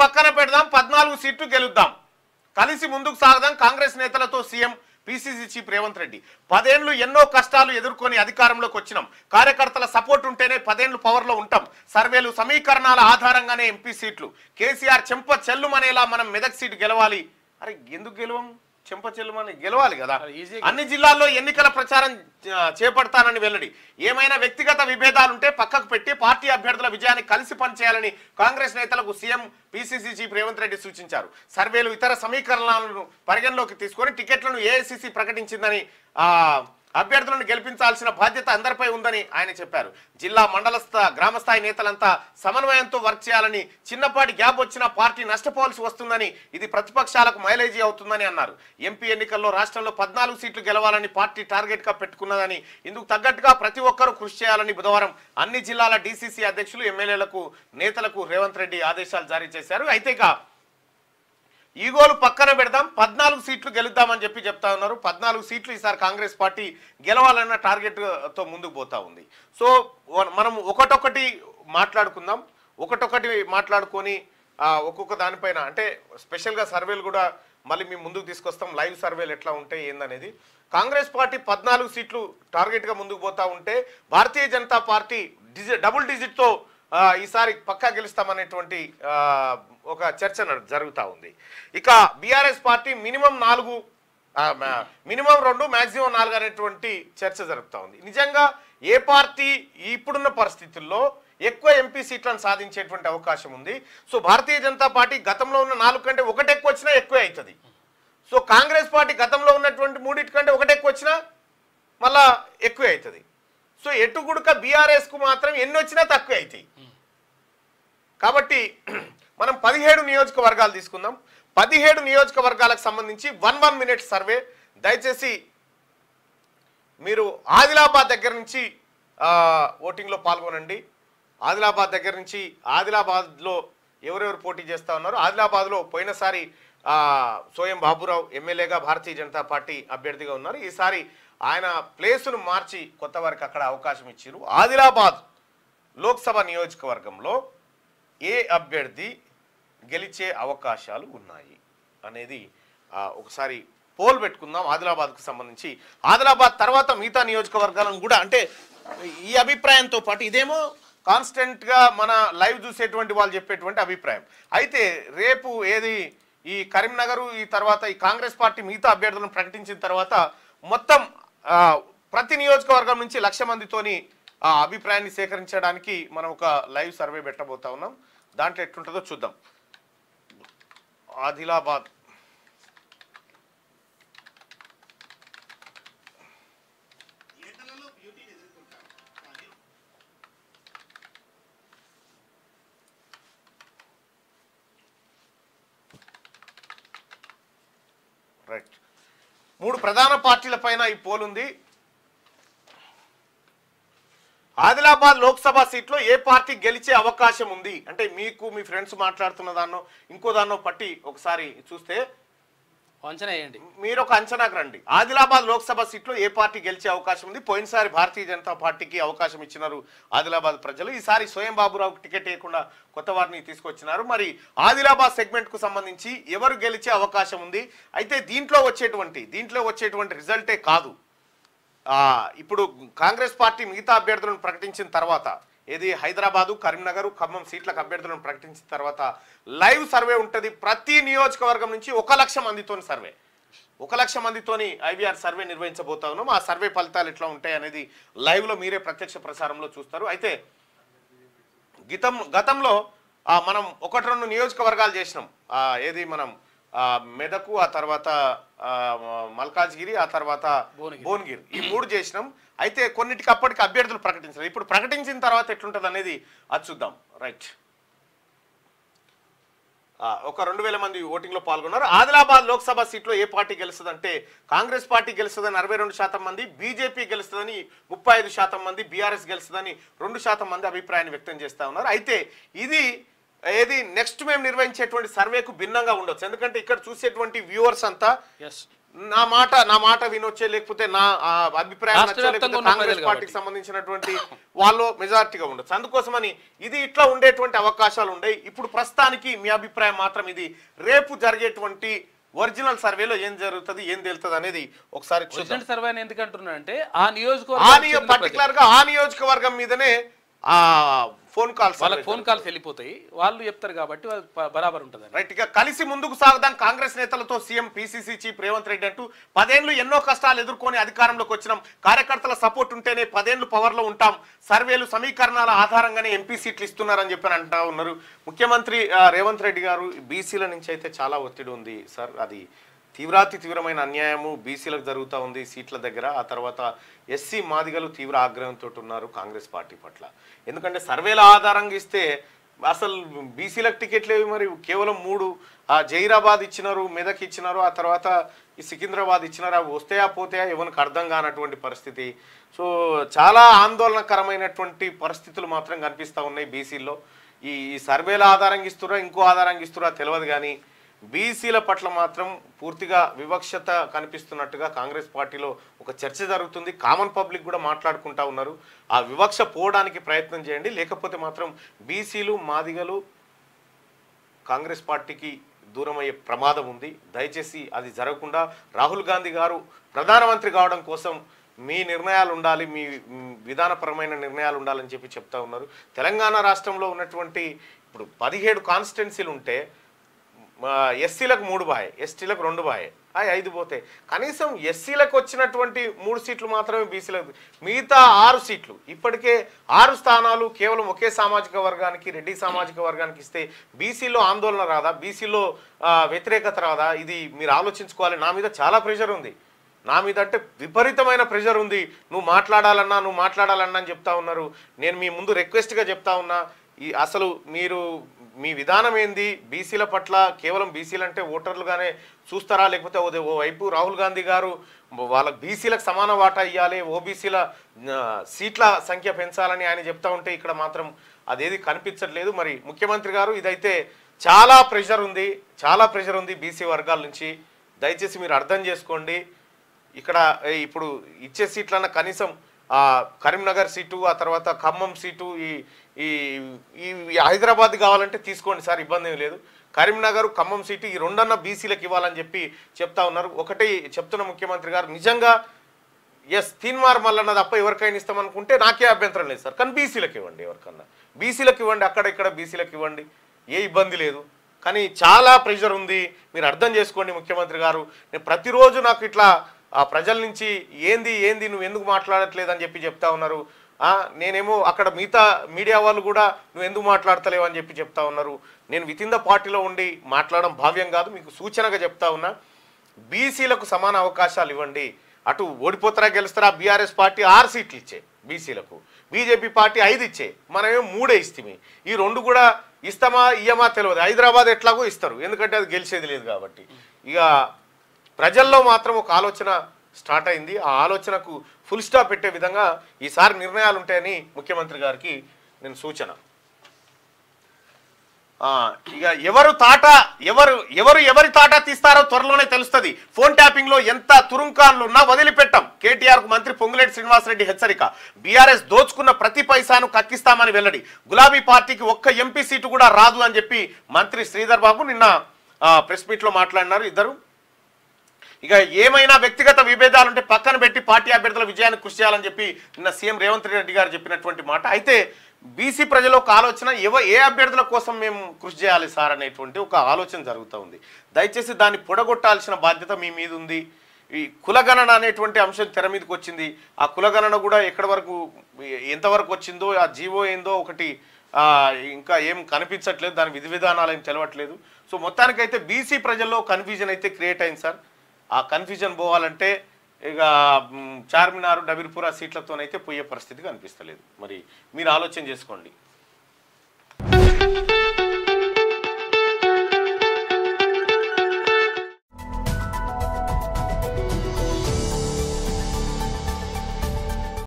పక్కన పెడదాం పద్నాలుగు సీట్లు గెలుద్దాం కలిసి ముందుకు సాగదాం కాంగ్రెస్ నేతలతో CM PCC chief Revanth Reddy పదేళ్లు ఎన్నో కష్టాలు ఎదుర్కొని అధికారంలోకి వచ్చినాం కార్యకర్తల సపోర్ట్ ఉంటేనే పదేళ్లు పవర్లో ఉంటాం సర్వేలు సమీకరణాల ఆధారంగానే ఎంపీ సీట్లు కేసీఆర్ చెంప చెల్లుమనేలా మనం మెదక్ సీటు గెలవాలి అరే ఎందుకు గెలవం చెంప చెల్లుమని గెలవాలి కదా అది easy అన్ని జిల్లాల్లో ఎన్నికల ప్రచారం ఆ, చేపడతానని వెల్లడి ఏమైనా వ్యక్తిగత విభేదాలుంటే పక్కకు పెట్టి పార్టీ అభ్యర్థుల విజయాన్ని కలిసి పనిచేయాలని కాంగ్రెస్ నేతలకు CM PCC chief Revanth Reddy సూచించారు సర్వేలు ఇతర సమీకరణాలను పరిగణలోకి తీసుకొని టికెట్లను ఏఐసిసి ప్రకటించిందని ఆ, అభ్యర్థులను గెలిపించాల్సిన బాధ్యత అందరిపై ఉందని ఆయన చెప్పారు జిల్లా మండల స్థా- గ్రామ స్థాయి నేతలంతా సమన్వయంతో వర్క్ చేయాలని చిన్నపాటి గ్యాప్ వచ్చినా పార్టీ నష్టపోవాల్సి వస్తుందని ఇది ప్రతిపక్షాలకు మైలేజీ అవుతుందని అన్నారు ఎంపీ ఎన్నికల్లో రాష్ట్రంలో పద్నాలుగు సీట్లు గెలవాలని పార్టీ టార్గెట్ గా పెట్టుకున్నదని ఇందుకు తగ్గట్టుగా ప్రతి ఒక్కరూ కృషి చేయాలని బుధవారం అన్ని జిల్లాల డీసీసీ అధ్యక్షులు ఎమ్మెల్యేలకు నేతలకు రేవంత్ రెడ్డి ఆదేశాలు జారీ చేశారు అయితే ఇక ఈగోలు పక్కన పెడదాం పద్నాలుగు సీట్లు గెలుద్దామని చెప్పి చెప్తా ఉన్నారు పద్నాలుగు సీట్లు ఈసారి కాంగ్రెస్ పార్టీ గెలవాలన్న టార్గెట్ తో ముందుకు పోతా ఉంది సో వ- మనం ఒకటొకటి మాట్లాడుకుందాం ఒకటొకటి మాట్లాడుకొని ఆ, ఒక్కొక్క దానిపైన అంటే స్పెషల్గా సర్వేలు కూడా మళ్ళీ మేము ముందుకు తీసుకొస్తాం లైవ్ సర్వేలు ఎట్లా ఉంటాయి ఏందనేది కాంగ్రెస్ పార్టీ పద్నాలుగు సీట్లు టార్గెట్గా ముందుకు పోతా ఉంటే భారతీయ జనతా పార్టీ డిజి డబుల్ డిజిట్తో ఆ, ఈసారి పక్కా గెలుస్తామనేటువంటి ఆ, ఒక చర్చ నడు- జరుగుతా ఉంది ఇక బీఆర్ఎస్ పార్టీ మినిమం నాలుగు ఆ, మా- మినిమం రెండు మాక్సిమం నాలుగు అనేటువంటి చర్చ జరుగుతూ ఉంది నిజంగా ఏ పార్టీ ఇప్పుడున్న పరిస్థితుల్లో ఎక్కువ ఎంపీ సీట్లను సాధించేటువంటి అవకాశం ఉంది సో భారతీయ జనతా పార్టీ గతంలో ఉన్న నాలుగు కంటే ఒకటి ఎక్కువ వచ్చినా ఎక్కువే అవుతుంది సో కాంగ్రెస్ పార్టీ గతంలో ఉన్నటువంటి మూడింటి కంటే ఒకటి ఎక్కువ వచ్చినా మళ్ళా ఎక్కువే అవుతుంది సో ఎటు గుడక బీఆర్ఎస్కు మాత్రం ఎన్ని వచ్చినా తక్కువే అవుతాయి కాబట్టి మనం పదిహేడు నియోజకవర్గాలు తీసుకుందాం పదిహేడు నియోజకవర్గాలకు సంబంధించి వన్ వన్ మినిట్ సర్వే దయచేసి మీరు ఆదిలాబాద్ దగ్గర నుంచి ఆ, ఓటింగ్లో పాల్గొనండి ఆదిలాబాద్ దగ్గర నుంచి ఆదిలాబాద్లో ఎవరెవరు పోటీ చేస్తా ఉన్నారు ఆదిలాబాద్లో పోయినసారి ఆ, సోయం బాబురావు ఎమ్మెల్యేగా భారతీయ జనతా పార్టీ అభ్యర్థిగా ఉన్నారు ఈసారి ఆయన ప్లేసును మార్చి కొత్త వారికి అక్కడ అవకాశం ఇచ్చారు ఆదిలాబాద్ లోక్సభ నియోజకవర్గంలో ఏ అభ్యర్థి గెలిచే అవకాశాలు ఉన్నాయి అనేది ఆ, ఒకసారి పోల్ పెట్టుకుందాం ఆదిలాబాద్కు సంబంధించి ఆదిలాబాద్ తర్వాత మిగతా నియోజకవర్గాలను కూడా అంటే ఈ అభిప్రాయంతో పాటు ఇదేమో కాన్స్టెంట్గా మన లైవ్ చూసేటువంటి వాళ్ళు చెప్పేటువంటి అభిప్రాయం అయితే రేపు ఏది ఈ కరీంనగర్ ఈ తర్వాత ఈ కాంగ్రెస్ పార్టీ మిగతా అభ్యర్థులను ప్రకటించిన తర్వాత మొత్తం ఆ, ప్రతి నియోజకవర్గం నుంచి లక్ష మందితోని ఆ అభిప్రాయాన్ని సేకరించడానికి మనం ఒక లైవ్ సర్వే పెట్టబోతా ఉన్నాం దాంట్లో ఎట్లుంటుందో చూద్దాం ఆదిలాబాద్ రైట్ మూడు ప్రధాన పార్టీల పైన ఈ పోల్ ఉంది ఆదిలాబాద్ లోక్సభ సీట్లో ఏ పార్టీ గెలిచే అవకాశం ఉంది అంటే మీకు మీ ఫ్రెండ్స్ మాట్లాడుతున్న దాన్నో ఇంకో దాన్నో పట్టి ఒకసారి చూస్తే అంచనా వేయండి మీరు ఒక అంచనాకు రండి ఆదిలాబాద్ లోక్సభ సీట్లో ఏ పార్టీ గెలిచే అవకాశం ఉంది పోయినసారి భారతీయ జనతా పార్టీకి అవకాశం ఇచ్చినారు ఆదిలాబాద్ ప్రజలు ఈసారి స్వయం బాబురావుకు టికెట్ ఇవ్వకుండా కొత్త వారిని తీసుకొచ్చినారు మరి ఆదిలాబాద్ సెగ్మెంట్ కు సంబంధించి ఎవరు గెలిచే అవకాశం ఉంది అయితే దీంట్లో వచ్చేటువంటి దీంట్లో వచ్చేటువంటి రిజల్టే కాదు ఆ, ఇప్పుడు కాంగ్రెస్ పార్టీ మిగతా అభ్యర్థులను ప్రకటించిన తర్వాత ఏది హైదరాబాదు కరీంనగర్ ఖమ్మం సీట్లకు అభ్యర్థులను ప్రకటించిన తర్వాత లైవ్ సర్వే ఉంటుంది ప్రతి నియోజకవర్గం నుంచి ఒక లక్ష మందితోని సర్వే ఒక లక్ష మందితోని ఐవీఆర్ సర్వే నిర్వహించబోతా ఉన్నాం ఆ సర్వే ఫలితాలు ఎట్లా ఉంటాయి అనేది లైవ్లో మీరే ప్రత్యక్ష ప్రసారంలో చూస్తారు అయితే గతం గతంలో ఆ, మనం ఒకటి రెండు నియోజకవర్గాలు చేసినాం ఆ, ఏది మనం ఆ, మెదకు ఆ తర్వాత ఆ, మల్కాజ్గిరి ఆ తర్వాత భువనగిరి. భువనగిరి ఈ మూడు చేసినాం అయితే కొన్నిటికి అప్పటికి అభ్యర్థులు ప్రకటించారు ఇప్పుడు ప్రకటించిన తర్వాత ఎట్లుంటుంది అనేది అది చూద్దాం రైట్ ఆ, ఒక రెండు వేల మంది ఓటింగ్లో పాల్గొన్నారు ఆదిలాబాద్ లోక్సభ సీట్లో ఏ పార్టీ గెలుస్తుందంటే కాంగ్రెస్ పార్టీ గెలుస్తుందని అరవై రెండు శాతం మంది బీజేపీ గెలుస్తుందని ముప్పై ఐదు శాతం మంది బీఆర్ఎస్ గెలుస్తుందని రెండు శాతం మంది అభిప్రాయాన్ని వ్యక్తం చేస్తా ఉన్నారు అయితే ఇది ఏది నెక్స్ట్ మేము నిర్వహించేటువంటి సర్వేకు భిన్నంగా ఉండొచ్చు ఎందుకంటే ఇక్కడ చూసేటువంటి వ్యూవర్స్ అంతా ఎస్ నా మాట నా మాట వినొచ్చే లేకపోతే నా ఆ, అభిప్రాయం రాష్ట్ర నచ్చో, వ్యాప్తంగా లేకపోతే ఉన్న కాంగ్రెస్ ప్రజలు పార్టీకి కాబట్టి. సంబంధించినటువంటి వాళ్ళు మెజారిటీగా ఉండొచ్చు అందుకోసమని ఇది ఇట్లా ఉండేటువంటి అవకాశాలు ఉన్నాయి ఇప్పుడు ప్రస్తుతానికి మీ అభిప్రాయం మాత్రం ఇది రేపు జరిగేటువంటి ఒరిజినల్ సర్వేలో ఏం జరుగుతుంది ఏం తేలుతుంది అనేది ఒకసారి చూద్దాం ఒరిజినల్ సర్వే అని ఎందుకు అంటున్నా అంటే ఆ ఆ నియోజకవర్గం నియో పర్టికులర్ గా ఆ నియోజకవర్గం మీదనే ఆ ఫోన్ కాల్స్ వాళ్ళకి ఫోన్ కాల్స్ వెళ్ళిపోతాయి వాళ్ళు చెప్తారు కాబట్టి వాళ్ళు ప- బరాబర్ ఉంటుంది రైట్ ఇక కలిసి ముందుకు సాగుదాం కాంగ్రెస్ నేతలతో CM PCC chief Revanth Reddy అంటూ పదేళ్లు ఎన్నో కష్టాలు ఎదుర్కొని అధికారంలోకి వచ్చినాం కార్యకర్తల సపోర్ట్ ఉంటేనే పదేళ్లు పవర్ లో ఉంటాం సర్వేలు సమీకరణాల ఆధారంగానే ఎంపీ సీట్లు ఇస్తున్నారని చెప్పి అంటా ఉన్నారు ముఖ్యమంత్రి ఆ, రేవంత్ రెడ్డి గారు బీసీల నుంచి అయితే చాలా ఒత్తిడి ఉంది సార్ అది తీవ్రాతి తీవ్రమైన అన్యాయము బీసీలకు జరుగుతూ ఉంది సీట్ల దగ్గర ఆ తర్వాత ఎస్సీ మాదిగలు తీవ్ర ఆగ్రహంతో ఉన్నారు కాంగ్రెస్ పార్టీ పట్ల ఎందుకంటే సర్వేల ఆధారంగా ఇస్తే అసలు బీసీలకు టికెట్లు ఏవి మరి కేవలం మూడు ఆ జైరాబాద్ ఇచ్చినారు మెదక్ ఇచ్చినారు ఆ తర్వాత ఈ సికింద్రాబాద్ ఇచ్చినారు అవి వస్తాయా పోతాయా ఎవరికి అర్థం కానటువంటి పరిస్థితి సో చాలా ఆందోళనకరమైనటువంటి పరిస్థితులు మాత్రం కనిపిస్తూ ఉన్నాయి బీసీల్లో ఈ ఈ సర్వేల ఆధారంగా ఇస్తురా ఇంకో ఆధారంగా ఇస్తురా తెలియదు కానీ బీసీల పట్ల మాత్రం పూర్తిగా వివక్షత కనిపిస్తున్నట్టుగా కాంగ్రెస్ పార్టీలో ఒక చర్చ జరుగుతుంది కామన్ పబ్లిక్ కూడా మాట్లాడుకుంటా ఉన్నారు ఆ వివక్ష పోవడానికి ప్రయత్నం చేయండి లేకపోతే మాత్రం బీసీలు మాదిగలు కాంగ్రెస్ పార్టీకి దూరం అయ్యే ప్రమాదం ఉంది దయచేసి అది జరగకుండా రాహుల్ గాంధీ గారు ప్రధానమంత్రి కావడం కోసం మీ నిర్ణయాలు ఉండాలి మీ మ్, విధానపరమైన నిర్ణయాలు ఉండాలని చెప్పి చెప్తా ఉన్నారు తెలంగాణ రాష్ట్రంలో ఉన్నటువంటి ఇప్పుడు పదిహేడు కాన్స్టిట్యున్సీలు ఉంటే ఎస్సీలకు మూడు బాయ్ ఎస్టీలకు రెండు బాయ్ అవి ఐదు పోతాయి కనీసం ఎస్సీలకు వచ్చినటువంటి మూడు సీట్లు మాత్రమే బీసీలకు మిగతా ఆరు సీట్లు ఇప్పటికే ఆరు స్థానాలు కేవలం ఒకే సామాజిక వర్గానికి రెడ్డి సామాజిక వర్గానికి ఇస్తే బీసీలో ఆందోళన రాదా బీసీలో వ్యతిరేకత రాదా ఇది మీరు ఆలోచించుకోవాలి నా మీద చాలా ప్రెషర్ ఉంది నా మీద అంటే విపరీతమైన ప్రెషర్ ఉంది నువ్వు మాట్లాడాలన్నా నువ్వు మాట్లాడాలన్నా అని చెప్తా ఉన్నారు నేను మీ ముందు రిక్వెస్ట్గా చెప్తా ఉన్నా ఈ అసలు మీరు మీ విధానం ఏంది బీసీల పట్ల కేవలం బీసీలు అంటే ఓటర్లుగానే చూస్తారా లేకపోతే ఓ ఓ వైపు రాహుల్ గాంధీ గారు వాళ్ళ బీసీలకు సమాన వాటా ఇవ్వాలి ఓబీసీల సీట్ల సంఖ్య పెంచాలని ఆయన చెప్తా ఉంటే ఇక్కడ మాత్రం అదేది కనిపించట్లేదు మరి ముఖ్యమంత్రి గారు ఇదైతే చాలా ప్రెషర్ ఉంది చాలా ప్రెషర్ ఉంది బీసీ వర్గాల నుంచి దయచేసి మీరు అర్థం చేసుకోండి ఇక్కడ ఏ, ఇప్పుడు ఇచ్చే సీట్లన్న కనీసం ఆ కరీంనగర్ సీటు ఆ తర్వాత ఖమ్మం సీటు ఈ ఈ ఈ ఈ హైదరాబాద్ కావాలంటే తీసుకోండి సార్ ఇబ్బంది ఏం లేదు కరీంనగర్ ఖమ్మం సీటు ఈ రెండన్న బీసీలకు ఇవ్వాలని చెప్పి చెప్తా ఉన్నారు ఒకటి చెప్తున్న ముఖ్యమంత్రి గారు నిజంగా ఎస్ తీన్మార్ మల్లన్న తప్ప ఎవరికైనా ఇస్తామనుకుంటే నాకే అభ్యంతరం లేదు సార్ కానీ బీసీలకు ఇవ్వండి ఎవరికన్నా బీసీలకు ఇవ్వండి అక్కడ ఇక్కడ బీసీలకు ఇవ్వండి ఏ ఇబ్బంది లేదు కానీ చాలా ప్రెషర్ ఉంది మీరు అర్థం చేసుకోండి ముఖ్యమంత్రి గారు నేను ప్రతిరోజు నాకు ఇట్లా ఆ ప్రజల నుంచి ఏంది ఏంది నువ్వు ఎందుకు మాట్లాడట్లేదు అని చెప్పి చెప్తా ఉన్నారు ఆ, నేనేమో అక్కడ మిగతా మీడియా వాళ్ళు కూడా నువ్వు ఎందుకు మాట్లాడతలేవు అని చెప్పి చెప్తా ఉన్నారు నేను విత్ ఇన్ ద పార్టీలో ఉండి మాట్లాడడం భావ్యం కాదు మీకు సూచనగా చెప్తా ఉన్నా బీసీలకు సమాన అవకాశాలు ఇవ్వండి అటు ఓడిపోతారా గెలుస్తారా బీఆర్ఎస్ పార్టీ ఆరు సీట్లు ఇచ్చే బీసీలకు బీజేపీ పార్టీ ఐదు ఇచ్చే మనమేమో మూడే ఇస్తామి ఈ రెండు కూడా ఇస్తామా ఇయ్యమా తెలియదు హైదరాబాద్ ఎట్లాగో ఇస్తారు ఎందుకంటే అది గెలిచేది లేదు కాబట్టి ఇక ప్రజల్లో మాత్రం ఒక ఆలోచన స్టార్ట్ అయింది ఆ ఆలోచనకు ఫుల్ స్టాప్ పెట్టే విధంగా ఈసారి నిర్ణయాలు ఉంటాయని ముఖ్యమంత్రి గారికి నేను సూచన ఆ, ఇక ఎవరు తాట ఎవరు ఎవరు ఎవరి తాట తీస్తారో త్వరలోనే తెలుస్తుంది ఫోన్ ట్యాపింగ్ లో ఎంత తురుంకాన్లు ఉన్నా వదిలిపెట్టాం కేటీఆర్ కు మంత్రి పొంగులేటి శ్రీనివాసరెడ్డి హెచ్చరిక బీఆర్ఎస్ దోచుకున్న ప్రతి పైసాను కక్కిస్తామని వెల్లడి గులాబీ పార్టీకి ఒక్క ఎంపీ సీటు కూడా రాదు అని చెప్పి మంత్రి శ్రీధర్ బాబు నిన్న ప్రెస్ మీట్ లో మాట్లాడినారు ఇద్దరు ఇక ఏమైనా వ్యక్తిగత విభేదాలుంటే పక్కన పెట్టి పార్టీ అభ్యర్థుల విజయానికి కృషి చేయాలని చెప్పి నిన్న సీఎం రేవంత్ రెడ్డి గారు చెప్పినటువంటి మాట అయితే బీసీ ప్రజల ఒక ఆలోచన ఎవ ఏ అభ్యర్థుల కోసం మేము కృషి చేయాలి సార్ అనేటువంటి ఒక ఆలోచన జరుగుతూ ఉంది దయచేసి దాన్ని పొడగొట్టాల్సిన బాధ్యత మీ మీద ఉంది ఈ కులగణన అనేటువంటి అంశం తెర మీదకి వచ్చింది ఆ కులగణన కూడా ఎక్కడి వరకు ఎంతవరకు వచ్చిందో ఆ జీవో ఏందో ఒకటి ఆ, ఇంకా ఏం కనిపించట్లేదు దాని విధి విధానాలు ఏం తెలవట్లేదు సో మొత్తానికైతే బీసీ ప్రజల్లో కన్ఫ్యూజన్ అయితే క్రియేట్ అయింది సార్ ఆ కన్ఫ్యూజన్ పోవాలంటే ఇక మ్, చార్మినార్ డబిర్పుర సీట్లతోనైతే పోయే పరిస్థితి కనిపిస్తలేదు మరి మీరు ఆలోచన చేసుకోండి